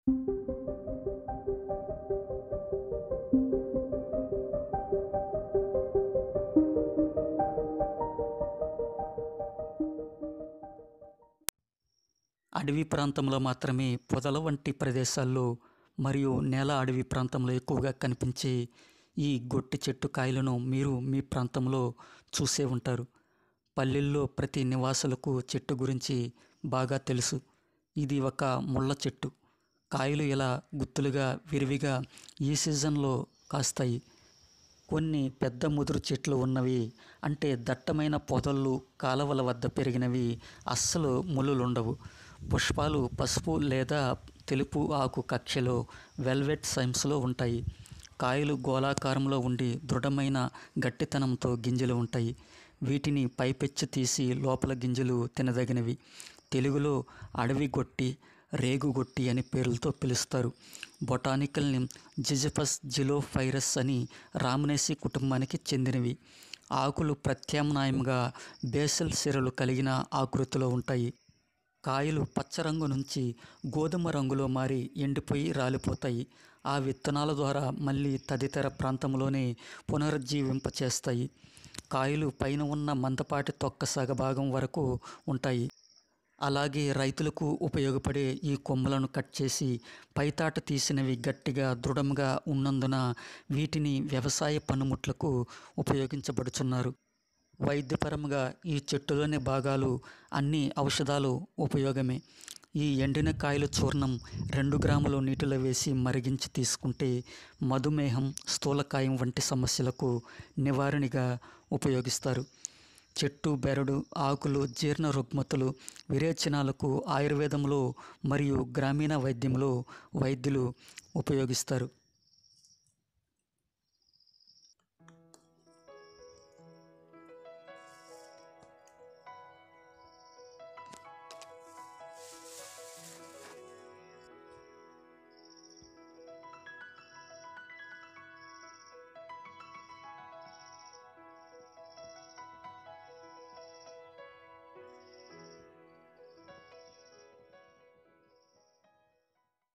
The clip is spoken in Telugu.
అడవి ప్రాంతంలో మాత్రమే పొదల వంటి ప్రదేశాల్లో మరియు నేల అడవి ప్రాంతంలో ఎక్కువగా కనిపించే ఈ గొట్టి చెట్టు కాయలను మీరు మీ ప్రాంతంలో చూసే ఉంటారు పల్లెల్లో ప్రతి నివాసులకు చెట్టు గురించి బాగా తెలుసు ఇది ఒక ముళ్ళ చెట్టు కాయలు ఇలా గుత్తులుగా విరివిగా ఈ సీజన్లో కాస్తాయి కొన్ని పెద్ద ముదురు చెట్లు ఉన్నవి అంటే దట్టమైన పొదళ్ళు కాలవల వద్ద పెరిగినవి అస్సలు ముళ్ళులుండవు పుష్పాలు పసుపు లేదా తెలుపు ఆకు కక్షలో వెల్వెట్ సైమ్స్లో ఉంటాయి కాయలు గోళాకారంలో ఉండి దృఢమైన గట్టితనంతో గింజలు ఉంటాయి వీటిని పైపెచ్చు తీసి లోపల గింజలు తినదగినవి తెలుగులో అడవి గొట్టి రేగుగొట్టి అని పేర్లతో పిలుస్తారు బొటానికల్ నేమ్ జిజిఫస్ జిలోఫైరస్ అని రామనేసి కుటుంబానికి చెందినవి ఆకులు ప్రత్యామ్నాయంగా బేసల్ సిరలు కలిగిన ఆకృతిలో ఉంటాయి కాయలు పచ్చరంగు నుంచి గోధుమ రంగులో మారి ఎండిపోయి రాలిపోతాయి ఆ విత్తనాల ద్వారా మళ్ళీ తదితర ప్రాంతంలోనే పునరుజ్జీవింపచేస్తాయి కాయలు పైన ఉన్న మందపాటి తొక్క సగభాగం వరకు ఉంటాయి అలాగే రైతులకు ఉపయోగపడే ఈ కొమ్మలను కట్ చేసి పైతాట తీసినవి గట్టిగా దృఢంగా ఉన్నందున వీటిని వ్యవసాయ పనిముట్లకు ఉపయోగించబడుచున్నారు వైద్యపరంగా ఈ చెట్టులోని భాగాలు అన్ని ఔషధాలు ఉపయోగమే ఈ ఎండిన కాయల చూర్ణం రెండు గ్రాములు నీటిలో వేసి మరిగించి తీసుకుంటే మధుమేహం స్థూలకాయం వంటి సమస్యలకు నివారణగా ఉపయోగిస్తారు చెట్టు బెరడు ఆకులు జీర్ణ రుగ్మతులు విరేచనాలకు ఆయుర్వేదంలో మరియు గ్రామీణ వైద్యంలో వైద్యులు ఉపయోగిస్తారు